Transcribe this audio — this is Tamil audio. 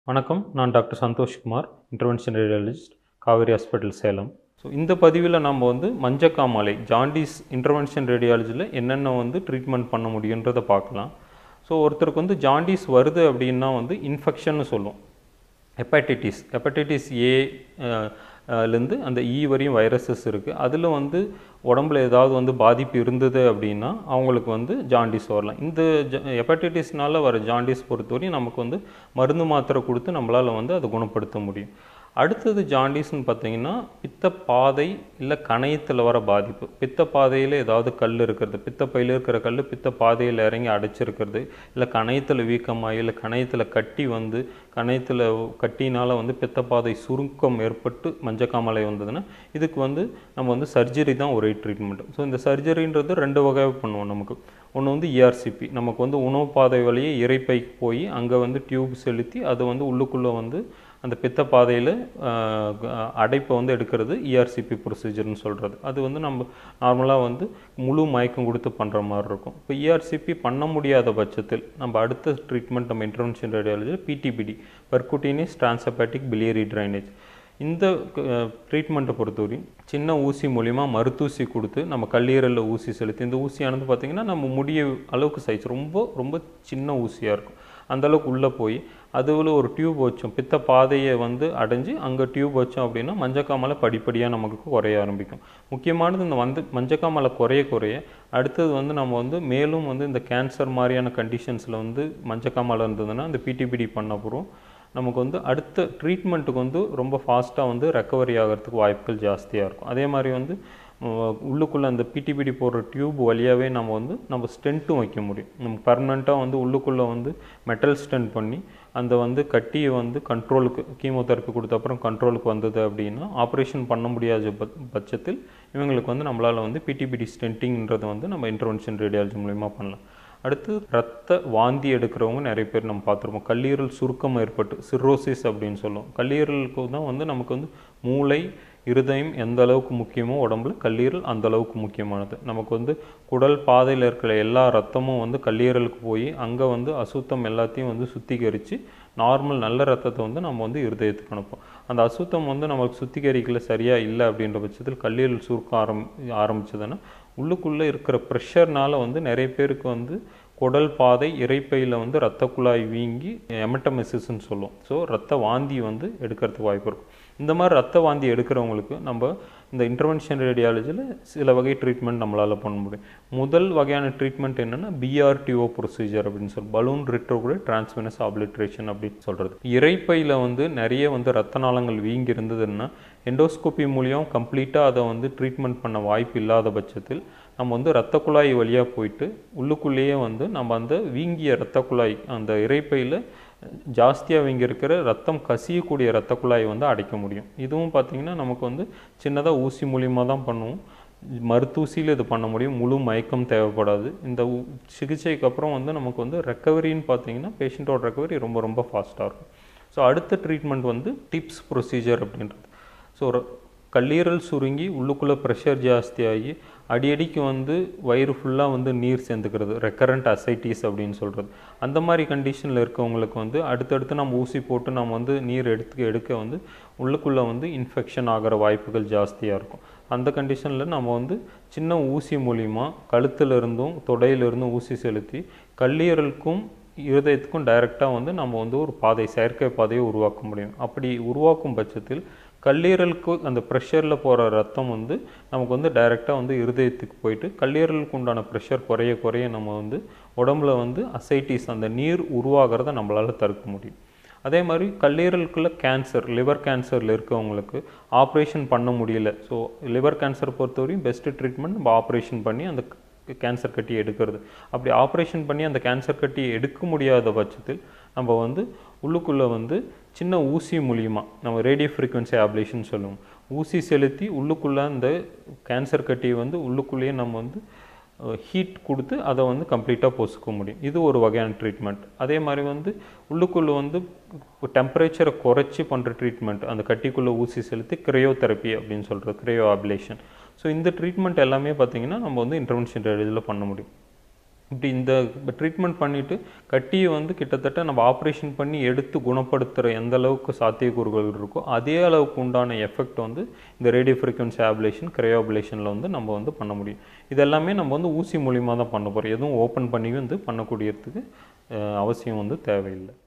வணக்கம் நான் doctor Santhoshkumar intervention radiologist Kauvery hospital Salem so இந்த பதிவில் நம்ம வந்து மஞ்சக்காமாலை ஜாண்டிஸ் இன்டர்வென்ஷன் ரேடியாலஜியில் என்னென்ன வந்து ட்ரீட்மெண்ட் பண்ண முடியுன்றதை பார்க்கலாம் ஸோ ஒருத்தருக்கு வந்து ஜாண்டிஸ் வருது அப்படின்னா வந்து இன்ஃபெக்ஷன்னு சொல்லுவோம் ஹெப்படைட்டிஸ் ஹெப்படைட்டிஸ் ஏ லேருந்து அந்த இ வரையும் வைரஸஸ் இருக்குது அதில் வந்து உடம்புல ஏதாவது வந்து பாதிப்பு இருந்தது அப்படின்னா அவங்களுக்கு வந்து ஜாண்டிஸ் வரலாம் இந்த ஹெப்படைட்டிஸ்னால வர ஜாண்டிஸ் பொறுத்தவரையும் நமக்கு வந்து மருந்து மாத்திரை கொடுத்து நம்மளால் வந்து அதை குணப்படுத்த முடியும் அடுத்தது ஜாண்டிஸ்னு பார்த்தீங்கன்னா பித்த பாதை இல்லை கணையத்தில் வர பாதிப்பு பித்த பாதையில் ஏதாவது கல் இருக்கிறது பித்த பையில் இருக்கிற கல் பித்த பாதையில் இறங்கி அடைச்சிருக்கிறது இல்லை கணையத்தில் வீக்கமாகி இல்லை கணையத்தில் கட்டி வந்து கணையத்தில் கட்டினால் வந்து பித்தப்பாதை சுருக்கம் ஏற்பட்டு மஞ்சக்காமலை வந்ததுன்னா இதுக்கு வந்து நம்ம வந்து சர்ஜரி தான் ஒரே ட்ரீட்மெண்ட் ஸோ இந்த சர்ஜரின்றது ரெண்டு வகையாக பண்ணுவோம் நமக்கு ஒன்று வந்து இஆர்சிபி நமக்கு வந்து உணவு பாதை வழியே இறைப்பைக்கு போய் அங்கே வந்து டியூப் செலுத்தி அது வந்து உள்ளுக்குள்ளே வந்து அந்த பித்த பாதையில் அடைப்பை வந்து எடுக்கிறது இஆர்சிபி ப்ரொசீஜர்னு சொல்கிறது அது வந்து நம்ம நார்மலாக வந்து முழு மயக்கம் கொடுத்து பண்ணுற மாதிரி இருக்கும் இப்போ இஆர்சிபி பண்ண முடியாத பட்சத்தில் நம்ம அடுத்த ட்ரீட்மெண்ட் நம்ம இன்டர்வென்ஷன் ரேடியாலஜியில் PTBD percutaneous transhepatic biliary drainage இந்த ட்ரீட்மெண்ட்டை பொறுத்தவரையும் சின்ன ஊசி மூலிமா மருத்தூசி கொடுத்து நம்ம கல்லீரலில் ஊசி செலுத்தி இந்த ஊசியானது பார்த்திங்கன்னா நம்ம முடிய அளவுக்கு சைஸ் ரொம்ப ரொம்ப சின்ன ஊசியாக இருக்கும் அந்தளவுக்கு உள்ளே போய் அதுவில் ஒரு டியூப் வச்சோம் பித்த பாதையை வந்து அடைஞ்சு அங்கே டியூப் வச்சோம் அப்படின்னா மஞ்சக்காமலை படிப்படியாக நமக்கு குறைய ஆரம்பிக்கும் முக்கியமானது இந்த வந்து மஞ்சக்காமலை குறைய குறைய அடுத்தது வந்து நம்ம வந்து மேலும் வந்து இந்த கேன்சர் மாதிரியான கண்டிஷன்ஸில் வந்து மஞ்சக்காமலை இருந்ததுன்னா இந்த பிடிபிடி பண்ண போகிறோம் நமக்கு வந்து அடுத்த ட்ரீட்மெண்ட்டுக்கு வந்து ரொம்ப ஃபாஸ்ட்டாக வந்து ரெக்கவரி ஆகிறதுக்கு வாய்ப்புகள் ஜாஸ்தியாக இருக்கும் அதே மாதிரி வந்து உள்ளுக்குள்ளே அந்த பிடிபிடி போடுற டியூப் வழியாகவே நம்ம வந்து நம்ம ஸ்டென்ட்டும் வைக்க முடியும் நம்ம பர்மனெண்ட்டாக வந்து உள்ளுக்குள்ளே வந்து மெட்டல் ஸ்டென்ட் பண்ணி அந்த வந்து கட்டியை வந்து கண்ட்ரோலுக்கு கீமோதெரப்பி கொடுத்த அப்புறம் கண்ட்ரோலுக்கு வந்தது அப்படின்னா ஆப்ரேஷன் பண்ண முடியாத பட்சத்தில் இவங்களுக்கு வந்து நம்மளால் வந்து பிடிபிடி ஸ்டென்ட்டிங்கிறத வந்து நம்ம இன்டர்வென்ஷன் ரேடியாலஜி மூலிமா பண்ணலாம் அடுத்து ரத்த வாந்தி எடுக்கிறவங்க நிறைய பேர் நம்ம பார்த்துருப்போம் கல்லீரல் சுருக்கம் ஏற்பட்டு சிரோசிஸ் அப்படின்னு சொல்லுவோம் கல்லீரலுக்கு தான் வந்து நமக்கு வந்து மூளை இருதயம் எந்த அளவுக்கு முக்கியமோ உடம்புல கல்லீரல் அந்த அளவுக்கு முக்கியமானது நமக்கு வந்து குடல் பாதையில் இருக்கிற எல்லா ரத்தமும் வந்து கல்லீரலுக்கு போய் அங்கே வந்து அசுத்தம் எல்லாத்தையும் வந்து சுத்திகரித்து நார்மல் நல்ல ரத்தத்தை வந்து நம்ம வந்து இருதயத்துக்கு அனுப்போம் அந்த அசுத்தம் வந்து நமக்கு சுத்திகரிக்கல சரியாக இல்லை அப்படின்ற பட்சத்தில் கல்லீரல் சுருக்க ஆரம் ஆரம்பிச்சதுன்னா உள்ளுக்குள்ளே இருக்கிற ப்ரெஷர்னால வந்து நிறைய பேருக்கு வந்து குடல் பாதை இறைப்பையில் வந்து ரத்த குழாய் வீங்கி எமட்டமெசிஸ்ன்னு சொல்லுவோம் ஸோ ரத்த வாந்தி வந்து எடுக்கிறதுக்கு வாய்ப்பு இருக்கும் இந்த மாதிரி ரத்த வாந்தி எடுக்கிறவங்களுக்கு நம்ம இந்த இன்டர்வென்ஷன் ரேடியாலஜியில் சில வகை ட்ரீட்மெண்ட் நம்மளால் பண்ண முடியும் முதல் வகையான ட்ரீட்மெண்ட் என்னென்னா பிஆர்டிஓ ப்ரொசீஜர் அப்படின்னு சொல்லி பலூன் ரிட்ரோகுலேட் டிரான்ஸ்மினஸ் ஆப்லிட்ரேஷன் அப்படின்னு சொல்கிறது இறைப்பையில் வந்து நிறைய வந்து ரத்த நாளங்கள் வீங்கி இருந்ததுன்னா எண்டோஸ்கோப்பி மூலியம் கம்ப்ளீட்டாக அதை வந்து ட்ரீட்மெண்ட் பண்ண வாய்ப்பு இல்லாத பட்சத்தில் நம்ம வந்து ரத்த குழாய் வழியாக போயிட்டு உள்ளுக்குள்ளேயே வந்து நம்ம அந்த வீங்கிய ரத்த குழாய் அந்த இறைப்பையில் ஜாஸ்தியாக வீங்கி இருக்கிற ரத்தம் கசியக்கூடிய ரத்த குழாயை வந்து அடைக்க முடியும் இதுவும் பார்த்திங்கன்னா நமக்கு வந்து சின்னதாக ஊசி மூலியமாக தான் பண்ணுவோம் மருத்தூசியில் இது பண்ண முடியும் முழு மயக்கம் தேவைப்படாது இந்த சிகிச்சைக்கு அப்புறம் வந்து நமக்கு வந்து ரெக்கவரின்னு பார்த்தீங்கன்னா பேஷண்ட்டோட ரெக்கவரி ரொம்ப ரொம்ப ஃபாஸ்ட்டாக இருக்கும் ஸோ அடுத்த ட்ரீட்மெண்ட் வந்து டிப்ஸ் ப்ரொசீஜர் அப்படின்றது ஸோ கல்லீரல் சுருங்கி உள்ளுக்குள்ளே ப்ரெஷர் ஜாஸ்தியாகி அடிக்கடிக்கு வந்து வயிறு ஃபுல்லாக வந்து நீர் சேர்ந்துக்கிறது ரெக்கரண்ட் அசைட்டிஸ் அப்படின்னு சொல்கிறது அந்த மாதிரி கண்டிஷனில் இருக்கவங்களுக்கு வந்து அடுத்தடுத்து நம்ம ஊசி போட்டு நம்ம வந்து நீர் எடுத்து எடுக்க வந்து உள்ளுக்குள்ளே வந்து இன்ஃபெக்ஷன் ஆகிற வாய்ப்புகள் ஜாஸ்தியாக இருக்கும் அந்த கண்டிஷனில் நம்ம வந்து சின்ன ஊசி மூலிமா கழுத்தில் இருந்தும் தொடையிலிருந்தும் ஊசி செலுத்தி கல்லீரலுக்கும் இருதயத்துக்கும் டைரெக்டாக வந்து நம்ம வந்து ஒரு பாதை செயற்கை பாதையை உருவாக்க முடியும் அப்படி உருவாக்கும் பட்சத்தில் கல்லீரலுக்கு அந்த ப்ரெஷரில் போகிற ரத்தம் வந்து நமக்கு வந்து டைரெக்டாக வந்து இருதயத்துக்கு போயிட்டு கல்லீரலுக்கு உண்டான ப்ரெஷர் குறைய குறைய நம்ம வந்து உடம்புல வந்து அசைட்டிஸ் அந்த நீர் உருவாகிறத நம்மளால் தடுக்க முடியும் அதே மாதிரி கல்லீரலுக்குள்ள கேன்சர் லிவர் கேன்சரில் இருக்கவங்களுக்கு ஆப்ரேஷன் பண்ண முடியல ஸோ லிவர் கேன்சர் பொறுத்தவரையும் பெஸ்ட்டு ட்ரீட்மெண்ட் நம்ம ஆப்ரேஷன் பண்ணி அந்த கேன்சர் கட்டி எடுக்கிறது அப்படி ஆப்ரேஷன் பண்ணி அந்த கேன்சர் கட்டி எடுக்க முடியாத பட்சத்தில் நம்ம வந்து உள்ளுக்குள்ளே வந்து சின்ன ஊசி மூலியமாக நம்ம ரேடியோ ஃப்ரீக்வன்சி ஆப்லேஷன் சொல்லுவோம் ஊசி செலுத்தி உள்ளுக்குள்ளே அந்த கேன்சர் கட்டியை வந்து உள்ளுக்குள்ளேயே நம்ம வந்து ஹீட் கொடுத்து அதை வந்து கம்ப்ளீட்டாக பொசுக்க முடியும் இது ஒரு வகையான ட்ரீட்மெண்ட் அதே மாதிரி வந்து உள்ளுக்குள்ளே வந்து டெம்பரேச்சரை குறைச்சி பண்ணுற ட்ரீட்மெண்ட் அந்த கட்டிக்குள்ளே ஊசி செலுத்தி கிரையோதெரப்பி அப்படின்னு சொல்கிறது கிரையோ ஆப்லேஷன் ஸோ இந்த ட்ரீட்மெண்ட் எல்லாமே பார்த்திங்கன்னா நம்ம வந்து இன்டர்வென்ஷன் ரேடியில் பண்ண முடியும் இப்படி இந்த ட்ரீட்மெண்ட் பண்ணிவிட்டு கட்டியை வந்து கிட்டத்தட்ட நம்ம ஆப்ரேஷன் பண்ணி எடுத்து குணப்படுத்துகிற எந்த அளவுக்கு சாத்தியக்கூறுகள் இருக்கோ அதே அளவுக்கு உண்டான எஃபெக்ட் வந்து இந்த ரேடியோ ஃப்ரீக்வன்சி ஆப்லேஷன் கிரையோபிலேஷனில் வந்து நம்ம வந்து பண்ண முடியும் இதெல்லாமே நம்ம வந்து ஊசி மூலியமாக தான் பண்ண போகிறோம் எதுவும் ஓப்பன் பண்ணி வந்து பண்ணக்கூடியதுக்கு அஹ், அவசியம் வந்து தேவையில்லை